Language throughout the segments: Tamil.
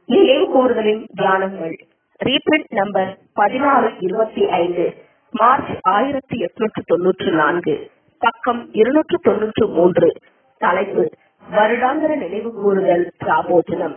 நினைவு கூறுதலின் தியானங்கள் ரீபிரிண்ட் நம்பர் பதினாறு இருபத்தி ஐந்து மார்ச் ஆயிரத்தி எட்நூற்று தொன்னூற்று நான்கு பக்கம் இருநூற்று தொன்னூற்று மூன்று தலைப்பு வருடாந்திர நினைவு கூறுதல் பிராபோஜனம்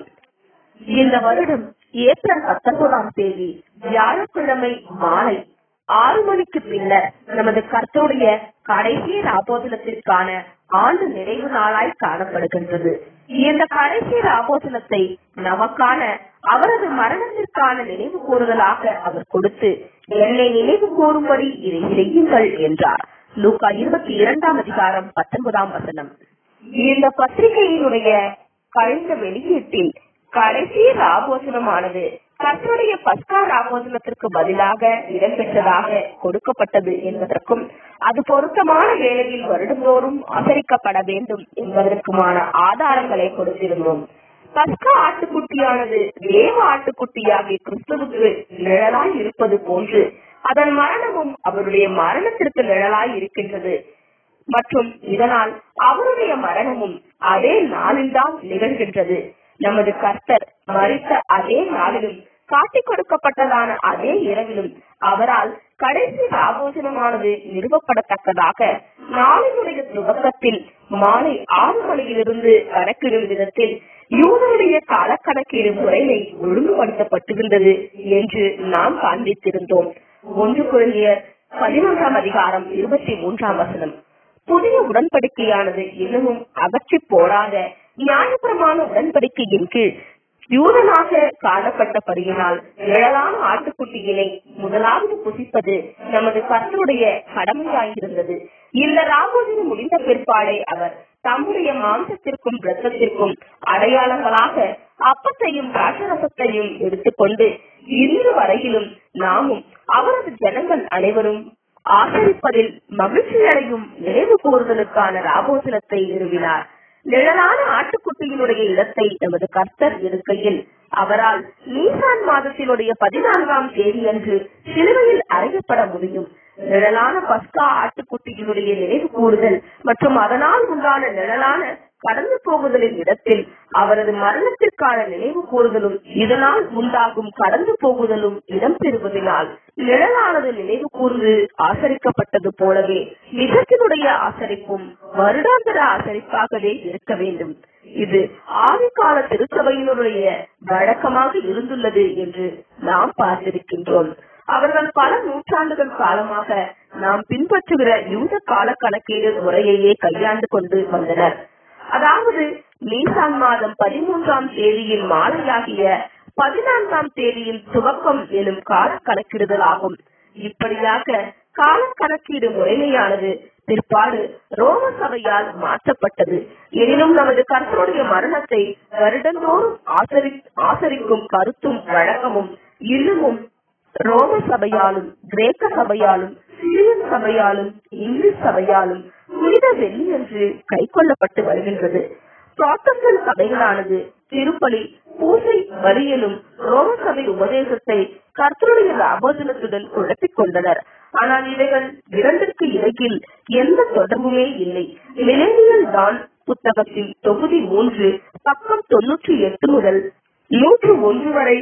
இந்த வருடம் ஏப்ரல் பத்தொன்பதாம் தேதி வியாழக்கிழமை மாலை ஆறு மணிக்கு பின்னர் நமது கர்த்தருடைய கடைசி ராபோதனத்திற்கான ஆண்டு நிறைவு நாளாய் காணப்படுகின்றது இந்த கடைசி ராபோதனத்தை நமக்கான அவரது மரணத்திற்கான நினைவு கூறுதலாக அவர் கொடுத்து என்னை நினைவு கூறும்படி இதை செய்யுங்கள் என்றார் லூக்கா இருபத்தி இரண்டாம் அதிகாரம் பத்தொன்பதாம் வசனம் இந்த பத்திரிகையினுடைய கழிந்த வெளியீட்டில் கடைசி ராபோசனமானது கர்த்தருடைய பஸ்கா ராபோசனத்திற்கு பதிலாக இடம்பெற்றதாக கொடுக்கப்பட்டது என்பதற்கும் அது பொருத்தமான வேளையில் வருடந்தோறும் ஆசரிக்கப்பட வேண்டும் என்பதற்குமான ஆதாரங்களை கொடுத்திருந்தோம் பஸ்கா ஆட்டுக்குட்டியானது தேவ ஆட்டுக்குட்டியாகிய கிறிஸ்துவுக்கு நிழலாய் இருப்பது போன்று அதன் மரணமும் அவருடைய மரணத்திற்கு நிழலாய் இருக்கின்றது மற்றும் இதனால் அவருடைய மரணமும் அதே நாளில்தான் நிகழ்கின்றது நமது கர்த்தர் மறித்த அதே நாளிலும் காட்டிக் கொடுக்கப்பட்டதான அதே இரவிலும் அவரால் கடைசி ஆபோஜனமானது நிறுவப்படத்தக்கதாக நாளினுடைய துவக்கத்தில் மாலை ஆறு மணியிலிருந்து கணக்கிடும் விதத்தில் யூதருடைய காலக்கணக்கீடு முறைமை ஒழுங்குபடுத்தப்பட்டிருந்தது என்று நாம் காண்பித்திருந்தோம் ஒன்று குழந்தையர் பதினொன்றாம் அதிகாரம் இருபத்தி மூன்றாம் வசனம் புதிய உடன்படிக்கையானது இன்னமும் அகற்றி போடாத நியாயப்பிரமாண உடன்படிக்கையின் கீழ் யூதனாக காணப்பட்டபடியினால் நிழலான ஆட்டுக்குட்டியினை முதலாவது புசிப்பது நமது கர்த்தருடைய கடமையாயிருந்தது இந்த ராபோஜனம் முடிந்த பிற்பாடே அவர் தம்முடைய மாம்சத்திற்கும் இரத்தத்திற்கும் அடையாளங்களாக அப்பத்தையும் ராசரசத்தையும் எடுத்துக்கொண்டு இன்று வரையிலும் நாமும் அவரது ஜனங்கள் அனைவரும் ஆசரிப்பதில் மகிழ்ச்சி அடையும் நினைவு கூறுதலுக்கான ராபோசனத்தை நிறுவினார் நிழலான ஆட்டுக்குட்டியினுடைய இடத்தை நமது கர்த்தர் இருக்கையில் அவரால் நீசான் மாதத்தினுடைய பதினான்காம் தேதி அன்று சிலுவையில் அறையப்பட முடியும் நிழலான பஸ்கா ஆட்டுக்குட்டியினுடைய நினைவு கூறுதல் மற்றும் அதனால் உண்டான நிழலான கடந்து போகுதலின் இடத்தில் அவரது மரணத்திற்கான நினைவு கூறுதலும் இதனால் உண்டாகும் கடந்து போகுதலும் இடம்பெறுவதனால் நிழலானது நினைவு கூர்ந்து ஆசரிக்கப்பட்டது போலவே நிஜத்தினுடைய ஆசரிப்பும் வருடாந்திர ஆசரிப்பாகவே இருக்க வேண்டும் இது ஆதிகால திருச்சபையினுடைய வழக்கமாக இருந்துள்ளது என்று நாம் பார்த்திருக்கின்றோம் அவர்கள் பல நூற்றாண்டுகள் காலமாக நாம் பின்பற்றுகிற யூத கால கணக்கீடு முறையையே கையாண்டு கொண்டு வந்தனர் அதாவது நீசான் மாதம் பதிமூன்றாம் தேதியில் மாலையாகிய பதினான்காம் தேதியில் துவக்கம் எனும் கால கணக்கிடுதல் ஆகும் இப்படியாக கால கணக்கீடு முறைமையானது பிற்பாடு ரோம சபையால் மாற்றப்பட்டது எனினும் நமது கர்த்தருடைய மரணத்தை வருடந்தோறும் ஆசரி ஆசரிக்கும் கருத்தும் வழக்கமும் இன்னமும் ரோம சபையாலும் கிரேக்க சபையாலும் சிரியன் சபையாலும் இங்கிலீஷ் சபையாலும் புனித வெள்ளி என்று கை கொள்ளப்பட்டு வருகின்றது புராட்டஸ்டன்ட் சபைகளானது திருப்பலி பூசை வரியலும் ரோம சபை உபதேசத்தை கர்த்தருடைய ஆபோதனத்துடன் குழப்பிக் கொண்டனர் ஆனால் இவைகள் இரண்டிற்கு இடையில் எந்த தொடர்புமே இல்லை மிலேனியல் தான் புத்தகத்தின் தொகுதி மூன்று பக்கம் தொன்னூற்றி எட்டு முதல் நூற்று ஒன்று வரை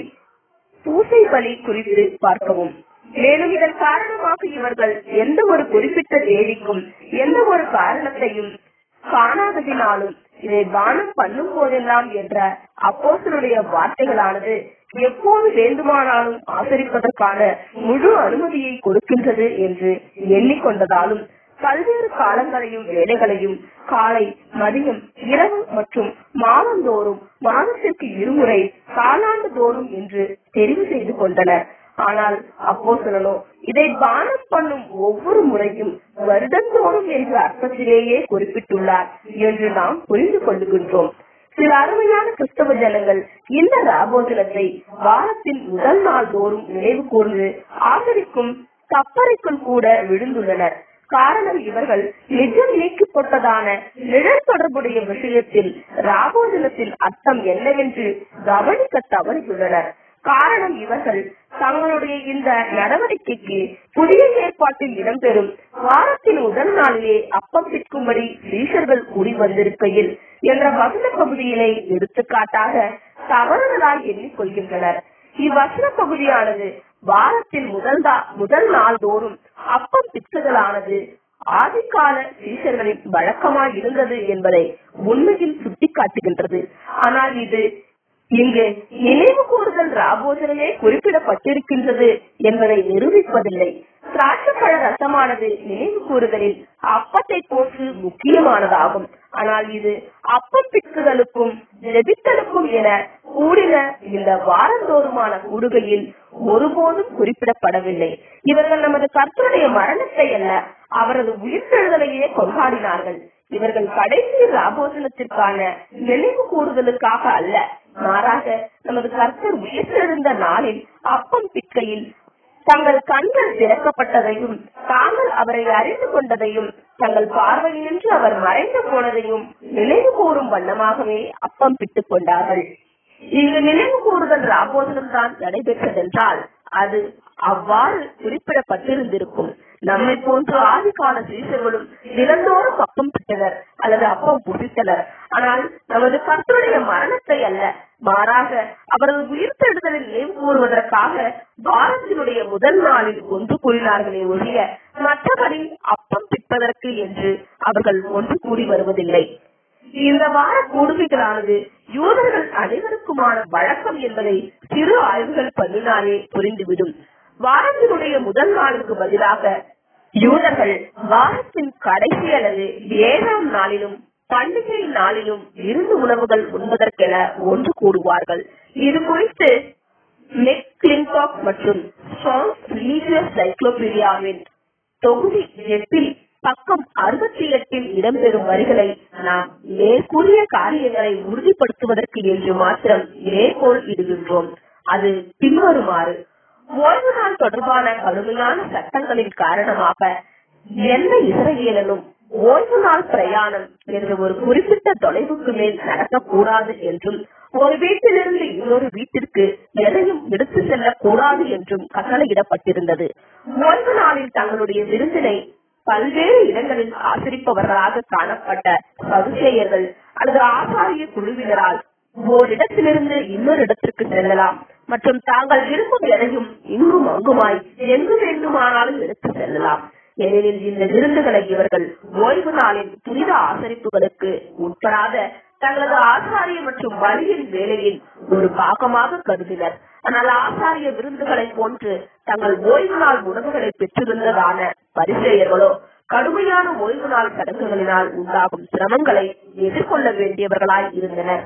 பூசை பலி குறித்து பார்க்கவும் மேலும் இதன் காரணமாக இவர்கள் எந்த ஒரு குறிப்பிட்ட தேதிக்கும் எந்த ஒரு காரணத்தையும் காணாததினாலும் இதை தானம் பண்ணும் போதெல்லாம் என்ற அப்போசனுடைய வார்த்தைகளானது எப்போது வேண்டுமானாலும் ஆசரிப்பதற்கான முழு அனுமதியை கொடுக்கின்றது என்று எண்ணிக்கொண்டதாலும் பல்வேறு காலங்களையும் வேலைகளையும் காலை மதியம் இரவு மற்றும் மாதந்தோறும் மாதத்திற்கு இருமுறை காலாண்டு தோறும் என்று தெரிவு செய்து கொண்டனர் ஆனால் அப்போ சொல்லணும் இதை தானம் பண்ணும் ஒவ்வொரு முறையும் வருடந்தோறும் என்ற அர்த்தத்திலேயே குறிப்பிட்டுள்ளார் என்று நாம் புரிந்து கொள்ளுகின்றோம் சில அருமையான கிறிஸ்தவ ஜனங்கள் இந்த ராபோஜனத்தை வாரத்தின் முதல் நாள் தோறும் நினைவு கூர்ந்து ஆதரிக்கும் தப்பறைக்குள் கூட விழுந்துள்ளனர் காரணம் இவர்கள் நிஜம் நீக்கப்பட்டதான நிழல் தொடர்புடைய விஷயத்தில் ராபோஜனத்தின் அர்த்தம் என்னவென்று கவனிக்க தவறியுள்ளனர் காரணம் இவர்கள் தங்களுடைய இந்த நடவடிக்கைக்கு புதிய ஏற்பாட்டில் இடம்பெறும் வாரத்தின் முதல் நாளிலே அப்பம் விற்கும்படி சீஷர்கள் கூடி வந்திருக்கையில் என்ற வசன பகுதியினை எடுத்துக்காட்டாக தவறுதலாய் எண்ணிக்கொள்கின்றனர் இவ்வசன பகுதியானது வாரத்தின் முதல் தா- முதல் நாள் தோறும் அப்பம் பிச்சுதலானது ஆதிக்கால சீஷர்களின் வழக்கமாய் இருந்தது என்பதை உண்மையில் சுட்டிக்காட்டுகின்றது ஆனால் இது இங்கு நினைவு கூறுதல் ராபோஜனமே குறிப்பிடப்பட்டிருக்கின்றது என்பதை நிரூபிப்பதில்லை திராட்சைப்பழ ரசமானது நினைவு கூறுதலில் அப்பத்தை போன்று முக்கியமானதாகும் ஆனால் இது அப்பம் பிக்குதலுக்கும் ஜெபித்தலுக்கும் என கூடின இந்த வாரந்தோறுமான கூடுகையில் ஒருபோதும் குறிப்பிடப்படவில்லை இவர்கள் நமது கர்த்தருடைய மரணத்தை அல்ல அவரது உயிர்த்தெழுதலையே கொண்டாடினார்கள் இவர்கள் கடைசி ராபோஜனத்திற்கான நினைவு கூறுதலுக்காக அல்ல மாறாக நமது கர்த்தர் உயிர்த்தெழுந்த நாளில் அப்பம் பிக்கையில் தங்கள் கண்கள் திறக்கப்பட்டதையும் தாங்கள் அவரை அறிந்து கொண்டதையும் தங்கள் பார்வையினின்று அவர் மறைந்து போனதையும் நினைவு கூறும் வண்ணமாகவே அப்பம் பிட்டுக் கொண்டார்கள் இங்கு நினைவு கூறுதல் ராபோதனம் தான் நடைபெற்றதென்றால் அது அவ்வாறு குறிப்பிடப்பட்டிருந்திருக்கும் நம்மை போன்று ஆதிகால சீசர்களும் தினந்தோறும் அப்பம் பிட்டனர் அல்லது அப்பம் புசித்தனர் ஆனால் நமது கர்த்தருடைய மரணத்தை அல்ல மாறாக அவரது உயிர்த்தெழுதலில் நினைவு கூறுவதற்காக வாரத்தினுடைய முதல் நாளில் ஒன்று கூறினார்களே ஒழிய மற்றபடி அப்பம் பிற்பதற்கு என்று அவர்கள் ஒன்று கூடி வருவதில்லை இந்த வார கூடுகைகளானது யூதர்கள் அனைவருக்குமான வழக்கம் என்பதை சிறு ஆய்வுகள் பண்ணினாலே புரிந்துவிடும் வாரத்தினுடைய முதல் நாளுக்கு பதிலாக யூதர்கள் வாரத்தின் கடைசி அல்லது ஏழாம் நாளிலும் பண்டிகை நாளிலும் விருந்து உணவுகள் உண்பதற்கென ஒன்று கூடுவார்கள் இது குறித்து மெக் கிளின்காக் மற்றும் ஸ்ட்ராங்ஸ் ரிலீஜியஸ் சைக்ளோபீடியாவின் தொகுதி எட்டில் பக்கம் அறுபத்தி எட்டில் இடம்பெறும் வரிகளை நாம் மேற்கூறிய காரியங்களை உறுதிப்படுத்துவதற்கு என்று மாத்திரம் மேற்கோள் இடுகின்றோம் அது பின்வருமாறு ஓய்வு நாள் தொடர்பான கடுமையான சட்டங்களின் காரணமாக எந்த இஸ்ரேலனும் ஓய்வு நாள் பிரயாணம் என்ற ஒரு குறிப்பிட்ட தொலைவுக்கு மேல் நடக்கக்கூடாது என்றும் ஒரு வீட்டிலிருந்து இன்னொரு வீட்டிற்கு எதையும் எடுத்து செல்லக் கூடாது என்றும் கட்டளையிடப்பட்டிருந்தது ஓய்வு நாளில் தங்களுடைய விருந்தினை பல்வேறு இடங்களில் ஆசிரிப்பவர்களாக காணப்பட்ட சதுசேயர்கள் அல்லது ஆசாரிய குழுவினரால் ஓரிடத்திலிருந்து இன்னொரு இடத்திற்கு செல்லலாம் மற்றும் தாங்கள் விரும்பும் எதையும் இங்கும் அங்குமாய் எங்கு வேண்டுமானாலும் எடுத்து செல்லலாம் ஏனெனில் இந்த விருந்துகளை இவர்கள் ஓய்வு நாளின் புனித ஆசரிப்புகளுக்கு உட்படாத தங்களது ஆசாரிய மற்றும் வழியின் வேலையின் ஒரு பாகமாக கருதினர் ஆனால் ஆசாரிய விருந்துகளை போன்று தங்கள் ஓய்வு நாள் உணவுகளை பெற்றிருந்ததான பரிசெயர்களோ கடுமையான ஓய்வு நாள் சடங்குகளினால் உண்டாகும் சிரமங்களை எதிர்கொள்ள வேண்டியவர்களாய் இருந்தனர்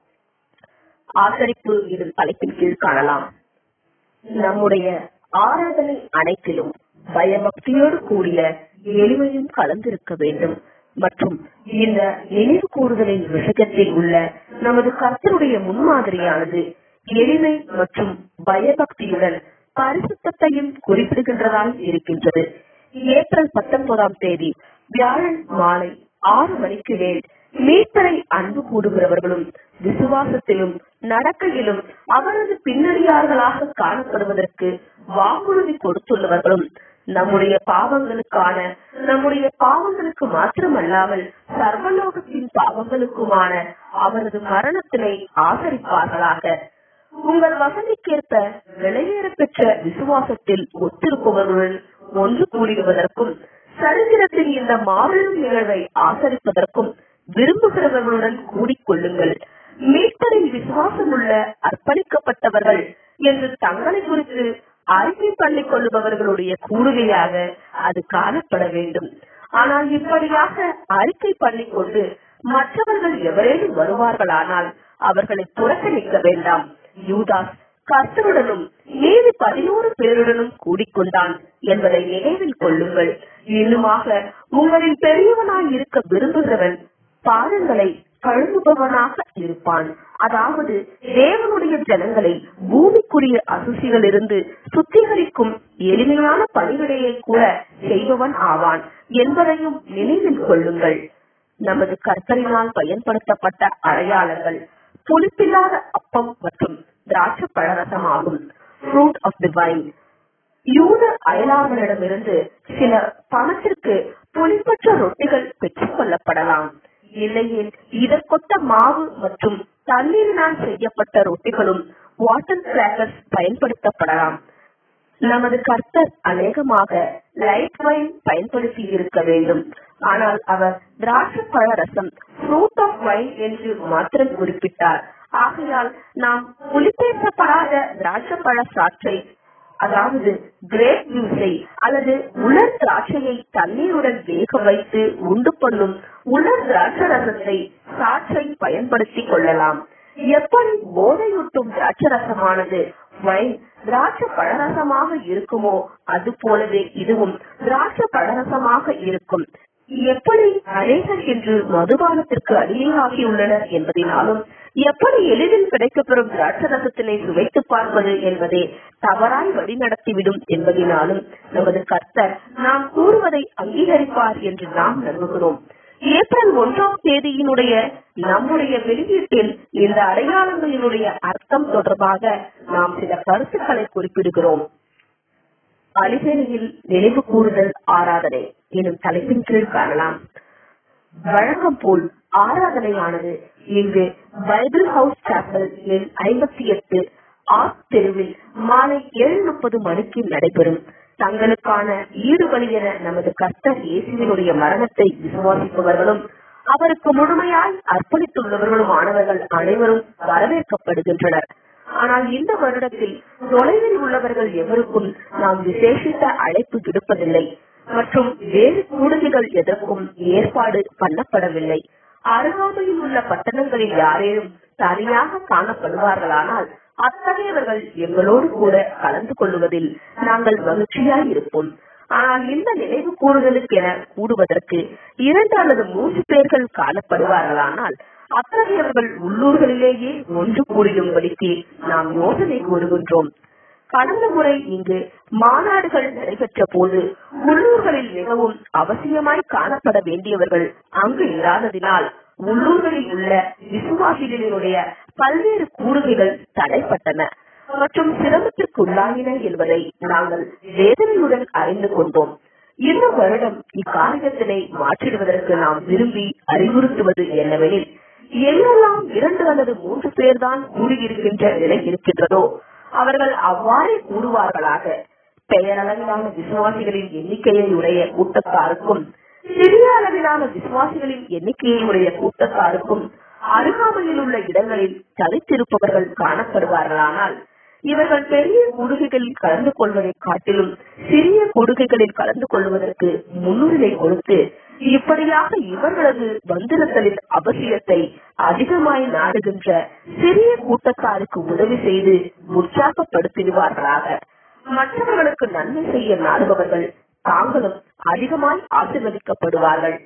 ஆசரிப்பு இதன் தலைப்பின் கீழ் காணலாம் நம்முடைய ஆராதனை அனைத்திலும் பயபக்தியோடு கூடிய எளிமையும் கலந்திருக்க வேண்டும் மற்றும் இந்த நினைவு கூறுதலின் விஷயத்தில் உள்ள நமது கர்த்தருடைய முன்மாதிரியானது எளிமை மற்றும் பயபக்தியுடன் பரிசுத்தையும் குறிப்பிடுகின்றதாய் இருக்கின்றது ஏப்ரல் பத்தொன்பதாம் தேதி வியாழன் மாலை ஆறு மணிக்கு மேல் மீட்பரை அன்பு கூடுகிறவர்களும் விசுவாசத்திலும் நடக்கையிலும் அவரது பின்னணியார்களாக காணப்படுவதற்கு வாக்குறுதி கொடுத்துள்ளவர்களும் நம்முடைய பாவங்களுக்கான நம்முடைய பாவங்களுக்கு மாத்திரமல்லாமல் சர்வலோகத்தின் பாவங்களுக்குமான அவரது மரணத்தினை ஆதரிப்பார்களாக உங்கள் வசதிக்கேற்ப விலையேற பெற்ற விசுவாசத்தில் ஒத்திருப்பவர்களுடன் ஒன்று கூடிடுவதற்கும் சரித்திரத்தின் இந்த மாபெரும் நிகழ்வை ஆசரிப்பதற்கும் விரும்புகிறவர்களுடன் கூடிக்கொள்ளுங்கள் மீட்பரின் விசுவாசம் உள்ள அர்ப்பணிக்கப்பட்டவர்கள் என்று தங்களை குறித்து அறிக்கை பண்ணிக் கொள்ளுபவர்களுடைய கூடுகையாக அது காணப்பட வேண்டும் ஆனால் இப்படியாக அறிக்கை பண்ணிக் கொண்டு மற்றவர்கள் எவரேனும் வருவார்களானால் அவர்களை புறக்கணிக்க வேண்டாம் யூதாஸ் கர்த்தருடனும் மீதி பதினோரு பேருடனும் கூடிக்கொண்டான் என்பதை நினைவில் கொள்ளுங்கள் இன்னுமாக உங்களின் பெரியவனாய் இருக்க விரும்புகிறவன் பாதங்களை கழுவுபவனாக இருப்பான் அதாவது தேவனுடைய ஜனங்களை பூமிக்குரிய அசுசிகளிலிருந்து சுத்திகரிக்கும் எளிமையான பணிவிடையை கூட செய்பவன் ஆவான் என்பதையும் நினைவில் கொள்ளுங்கள் நமது கர்த்தரினால் பயன்படுத்தப்பட்ட அடையாளங்கள் புளிப்பில்லாத அப்பம் மற்றும் திராட்சை பழரசம் ஆகும் ஃப்ரூட் ஆஃப் தி வைன் யூத அயலாளர்களிடமிருந்து சில பணத்திற்கு புளிப்பற்ற ரொட்டிகள் பெற்றுக் கொள்ளப்படலாம் இல்லையேல் இதற்கொத்த மாவு மற்றும் தண்ணீரினால் செய்யப்பட்ட ரொட்டிகளும் வாட்டர் கிராக்கர்ஸ் பயன்படுத்தப்படலாம் நமது கர்த்தர் அநேகமாக லைட் வைன் பயன்படுத்தி இருக்க வேண்டும் ஆனால் அவர் திராட்சை பழ ரசம் ஃப்ரூட் ஆஃப் வைன் என்று மாத்திரம் குறிப்பிட்டார் ஆகையால் நாம் புலிப்பேசப்படாத திராட்சை பழ சாற்றை அதாவது கிரேப் ஜூஸை அல்லது உலர் திராட்சையை தண்ணீருடன் வேக வைத்து உண்டு பண்ணும் உலர் திராட்சை ரசத்தை சாற்றை பயன்படுத்திக் கொள்ளலாம் எப்படி போதையூட்டும் திராட்சை ரசமானது வைன் திராட்சை பழரசமாக இருக்குமோ அது போலவே இதுவும் திராட்சை பழரசமாக இருக்கும் எப்படி அநேகர் இன்று மதுபானத்திற்கு அடிமையாகியுள்ளனர் என்பதினாலும் எப்படி எளிதில் கிடைக்கப்பெறும் திராட்சை ரசத்தினை சுவைத்து பார்ப்பது என்பதே தவறாய் வழிநடத்திவிடும் என்பதினாலும் நமது கர்த்தர் நாம் கூறுவதை அங்கீகரிப்பார் என்று நாம் நம்புகிறோம் ஏப்ரல் ஒன்றாம் தேதியினுடைய நம்முடைய வெளியீட்டில் இந்த அடையாளங்களினுடைய அர்த்தம் தொடர்பாக நாம் சில கருத்துக்களை குறிப்பிடுகிறோம் அலிபேரியில் நினைவு கூறுதல் ஆராதனை எனும் தலைப்பின் கீழ் காணலாம் வழக்கம் போல் ஆராதனையானது இங்கு பைபிள் ஹவுஸ் சாப்பல் எண் ஐம்பத்தி எட்டு ஆர்க் தெருவில் மாலை ஏழு முப்பது மணிக்கு நடைபெறும் தங்களுக்கான ஈடுபலி என நமது கர்த்தர் இயேசுவினுடைய மரணத்தை விசுவாசிப்பவர்களும் அவருக்கு முழுமையாய் அர்ப்பணித்துள்ளவர்களும் ஆனவர்கள் அனைவரும் வரவேற்கப்படுகின்றனர் ஆனால் இந்த வருடத்தில் தொலைவில் உள்ளவர்கள் எவருக்கும் நாம் விசேஷித்த அழைப்பு விடுப்பதில்லை மற்றும் வேறு கூடுதல்கள் எதற்கும் ஏற்பாடு பண்ணப்படவில்லை அருகாமையில் உள்ள பட்டணங்களில் யாரேனும் தனியாக காணப்படுவார்களானால் அத்தகையவர்கள் எங்களோடு கூட கலந்து கொள்வதில் நாங்கள் மகிழ்ச்சியாய் இருப்போம் ஆனால் இந்த நினைவு கூறுதலுக்கு என கூடுவதற்கு இரண்டு அல்லது மூன்று பேர்கள் காணப்படுவார்களானால் அத்தகையவர்கள் உள்ளூர்களிலேயே ஒன்று கூடியும்படிக்கு நாம் யோசனை கூறுகின்றோம் கடந்த முறை இங்கு மாநாடுகள் நடைபெற்ற போது உள்ளூர்களில் மிகவும் அவசியமாய் காணப்பட வேண்டியவர்கள் அங்கு இல்லாததினால் உள்ளூர்களில் உள்ள விசுவாசிகளினுடைய பல்வேறு கூறுகைகள் தடைப்பட்டன மற்றும் சிரமத்திற்கு உள்ளாகின என்பதை நாங்கள் வேதனையுடன் அறிந்து கொண்டோம் இந்த வருடம் இக்காரியத்தினை மாற்றிடுவதற்கு நாம் விரும்பி அறிவுறுத்துவது என்னவெனில் எங்கெல்லாம் இரண்டு அல்லது மூன்று பேர் தான் கூடியிருக்கின்ற நிலை இருக்கின்றதோ அவர்கள் அவ்வாறே கூடுவார்களாக பெயரளவிலான விசுவாசிகளின் எண்ணிக்கையை உடைய கூட்டத்தாருக்கும் சிறிய அளவிலான விசுவாசிகளின் எண்ணிக்கையை உடைய கூட்டத்தாருக்கும் அருகாமையில் உள்ள இடங்களில் தனித்திருப்பவர்கள் காணப்படுவார்களானால் இவர்கள் பெரிய கொடுகைகளில் கலந்து கொள்வதை காட்டிலும் சிறிய கொடுகைகளில் கலந்து கொள்வதற்கு முன்னுரிமை கொடுத்து இப்படியாக இவர்களது வந்திருத்தலின் அவசியத்தை அதிகமாய் நாடுகின்ற சிறிய கூட்டத்தாருக்கு உதவி செய்து உற்சாகப்படுத்திடுவார்களாக மற்றவர்களுக்கு நன்மை செய்ய நாடுபவர்கள் தாங்களும் அதிகமாய் ஆசீர்வதிக்கப்படுவார்கள்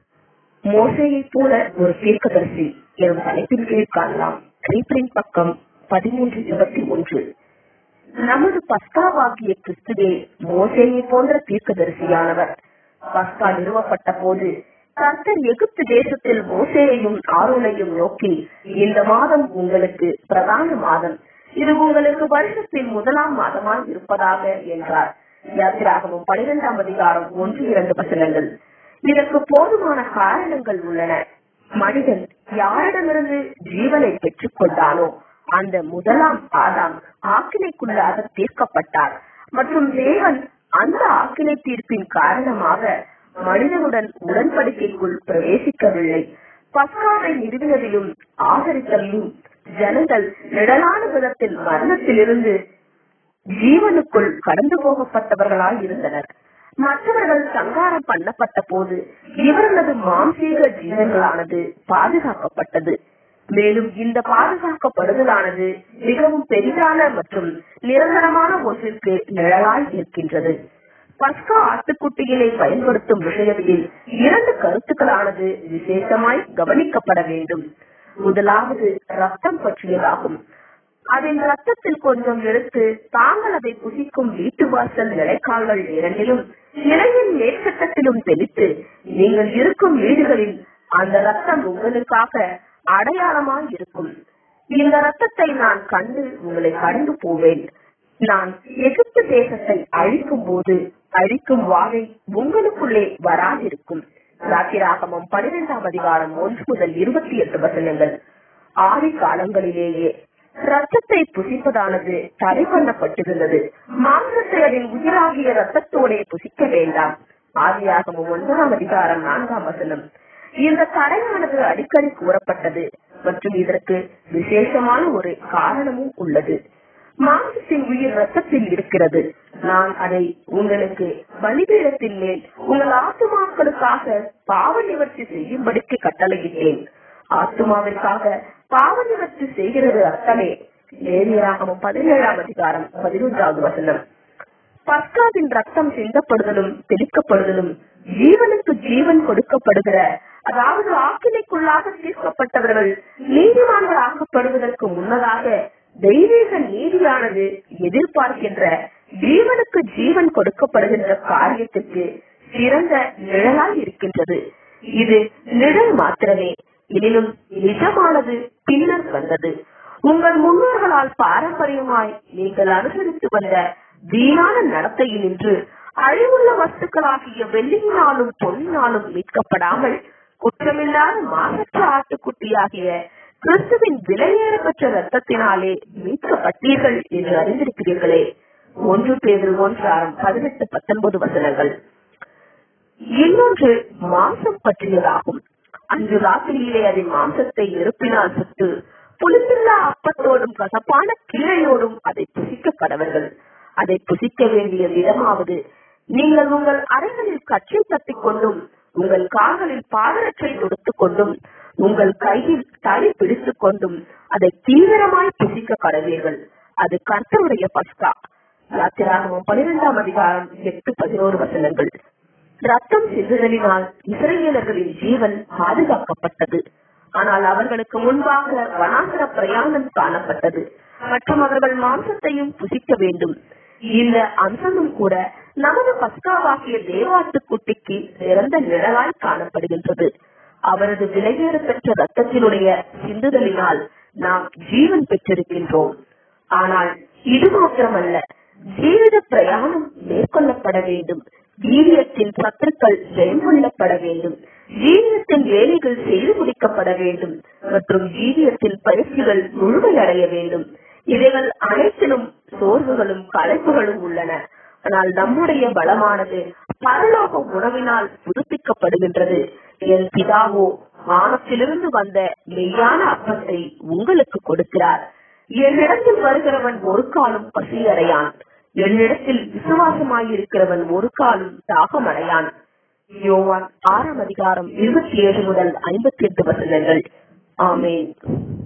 மோசையைப் போல ஒரு தீர்க்கதரிசி எனும் தலைப்பின் கீழ் காணலாம் கிரீப்பரின் பக்கம் பதிமூன்று இருபத்தி ஒன்று நமது பஸ்காவாகிய கிறிஸ்துவே மோசையை போன்ற தீர்க்கதரிசியானவர் பஸ்கா நிறுவப்பட்ட போது கர்த்தர் எகிப்து தேசத்தில் மோசேயையும் ஆரோனையும் நோக்கி இந்த மாதம் உங்களுக்கு பிரதான மாதம் இது உங்களுக்கு வருஷத்தின் முதலாம் மாதமாய் இருப்பதாக என்றார் யாத்திராகமும் பனிரெண்டாம் அதிகாரம் ஒன்று இரண்டு வசனங்கள் இதற்கு போதுமான காரணங்கள் உள்ளன மனிதன் யாரிடமிருந்து ஜீவனை பெற்றுக் கொண்டானோ அந்த முதலாம் ஆதாம் ஆக்கினைக்குள்ளாக தீர்க்கப்பட்டார் மற்றும் தேவன் அந்த ஆக்கினை தீர்ப்பின் காரணமாக மனிதனுடன் உடன்படிக்கைக்குள் பிரவேசிக்கவில்லை பஸ்காவை நிறுவினதிலும் ஆதரித்ததிலும் ஜனங்கள் நிழலான விதத்தில் மரணத்திலிருந்து ஜீவனுக்குள் கடந்து போகப்பட்டவர்களாய் இருந்தனர் மற்றவர்கள் சங்காரம் பண்ணப்பட்ட போது இவர்களது மாம்சீக ஜீவன்களானது பாதுகாக்கப்பட்டது மேலும் இந்த பாதுகாக்கப்படுதலானது மிகவும் பெரிதான மற்றும் நிரந்தரமான ஒன்றிற்கு நிழலாய் இருக்கின்றது பஸ்கா ஆட்டுக்குட்டிகளை பயன்படுத்தும் விஷயத்தில் இரண்டு கருத்துக்களானது விசேஷமாய் கவனிக்கப்பட வேண்டும் முதலாவது ரத்தம் பற்றியதாகும் அதன் ரத்தத்தில் கொஞ்சம் எடுத்து தாங்கள் அதை புசிக்கும் வீட்டு வாசல் நிலைக்கால்கள் இரண்டிலும் நிலையின் மேற்சட்டத்திலும் தெளித்து நீங்கள் இருக்கும் வீடுகளில் அந்த ரத்தம் உங்களுக்காக அடையாளமாய் இருக்கும் இந்த ரத்தத்தை நான் கண்டு உங்களை கடந்து போவேன் நான் எகிப்து தேசத்தை அழிக்கும் போது அழிக்கும் வாழை உங்களுக்குள்ளே வராதிருக்கும் ராத்திராகமம் பனிரெண்டாம் அதிகாரம் ஒன்று முதல் இருபத்தி எட்டு வசனங்கள் ஆதி காலங்களிலேயே ரத்தத்தை புசிப்பதானது தடை பண்ணப்பட்டிருந்தது மாற்றத்தை அதன் உயிராகிய ரத்தத்தோடே புசிக்க வேண்டாம் ஆதியாகமம் ஒன்பதாம் அதிகாரம் நான்காம் வசனம் இந்த தடையானது அடிக்கடி கூறப்பட்டது மற்றும் இதற்கு விசேஷமான ஒரு காரணமும் உள்ளது மாம்சத்தின் உயிர் ரத்தத்தில் இருக்கிறது நான் அதை உங்களுக்கு பலிபீடத்தின் மேல் உங்கள் ஆத்துமாக்களுக்காக பாவ நிவர்த்தி செய்யும்படிக்கு கட்டளையிட்டேன் ஆத்துமாவிற்காக பாவ நிவர்த்தி செய்கிறது அர்த்தமே லேவியராகமும் பதினேழாம் அதிகாரம் பதினொன்றாவது வசனம் பஸ்காவின் ரத்தம் சிந்தப்படுதலும் தெளிக்கப்படுதலும் ஜீவனுக்கு ஜீவன் கொடுக்கப்படுகிற அதாவது ஆக்கினைக்குள்ளாக தீர்க்கப்பட்டவர்கள் நீதிமான்கள் ஆக்கப்படுவதற்கு முன்னதாக தெய்வீக நீதியானது எதிர்பார்க்கின்ற ஜீவனுக்கு ஜீவன் கொடுக்கப்படுகின்ற காரியத்திற்கு சிறந்த நிழலாய் இருக்கின்றது இது நிழல் மாத்திரமே எனினும் நிஜமானது பின்னர் வந்தது உங்கள் முன்னோர்களால் பாரம்பரியமாய் நீங்கள் அனுசரித்து வந்த வீணான நடத்தையில் நின்று அழிவுள்ள வஸ்துக்களாகிய வெள்ளியினாலும் பொன்னினாலும் மீட்கப்படாமல் குற்றமில்லாத மாசற்ற ஆட்டுக்குட்டியாகிய கிறிஸ்துவின் விலையேற பெற்ற ரத்தத்தினாலே மீட்கப்பட்டீர்கள் என்று அறிந்திருக்கிறீர்களே ஒன்று பேர் ஒன்றாரம் பதினெட்டு பத்தொன்பது வசனங்கள் இன்னொன்று மாம்சம் பற்றியதாகும் அன்று ராத்திரியிலே அதன் மாம்சத்தை நெருப்பினால் சுட்டு புளிப்பில்லா அப்பத்தோடும் கசப்பான கீழையோடும் அதை புசிக்க கடவர்கள் அதை புசிக்க வேண்டிய விதமாவது நீங்கள் உங்கள் அறைகளில் கச்சை தட்டிக் கொண்டும் உங்கள் கால்களில் பாதரட்சை தொடுத்துக் கொண்டும் உங்கள் கையில் தலை பிடித்துக் கொண்டும் அதை தீவிரமாய் புசிக்க கடவீர்கள் அது கர்த்தருடைய பஸ்கா யாத்திராகமும் பனிரெண்டாம் அதிகாரம் எட்டு பதினோரு வசனங்கள் ரத்தம் சிந்துதலினால் இஸ்ரேலர்களின் ஜீவன் பாதுகாக்கப்பட்டது ஆனால் அவர்களுக்கு முன்பாக வனாந்தர பிரயாணம் காணப்பட்டது மற்றும் அவர்கள் மாம்சத்தையும் புசிக்க வேண்டும் இந்த அம்சமும் கூட நமது பஸ்காவாகிய தேவாட்டுக்குட்டிக்கு சிறந்த நிழலாய் காணப்படுகின்றது அவரது விலையேற பெற்ற ரத்தத்தினுடைய சிந்துதலினால் நாம் ஜீவன் பெற்றிருக்கின்றோம் ஆனால் இது மாத்திரமல்ல ஜீவித பிரயாணம் மேற்கொள்ளப்பட வேண்டும் ஜீவியத்தின் சத்துருக்கள் ஜெயங்கொள்ளப்பட வேண்டும் ஜீவியத்தின் வேலைகள் செய்து முடிக்கப்பட வேண்டும் மற்றும் ஜீவியத்தின் பயிற்சிகள் முழுமையடைய வேண்டும் இவைகள் அனைத்திலும் சோர்வுகளும் களைப்புகளும் உள்ளன ஆனால் நம்முடைய பலமானது பரலோக உணவினால் புதுப்பிக்கப்படுகின்றது என் பிதாவோ வானத்திலிருந்து வந்த மெய்யான அப்பத்தை உங்களுக்கு கொடுக்கிறார் என்னிடத்தில் வருகிறவன் ஒரு காலம் பசியடையான் என்னிடத்தில் விசுவாசமாயிருக்கிறவன் ஒரு காலம் தாகமடையான் யோவான் ஆறாம் அதிகாரம் இருபத்தி ஏழு முதல் ஐம்பத்தி எட்டு வசனங்கள் ஆமேன்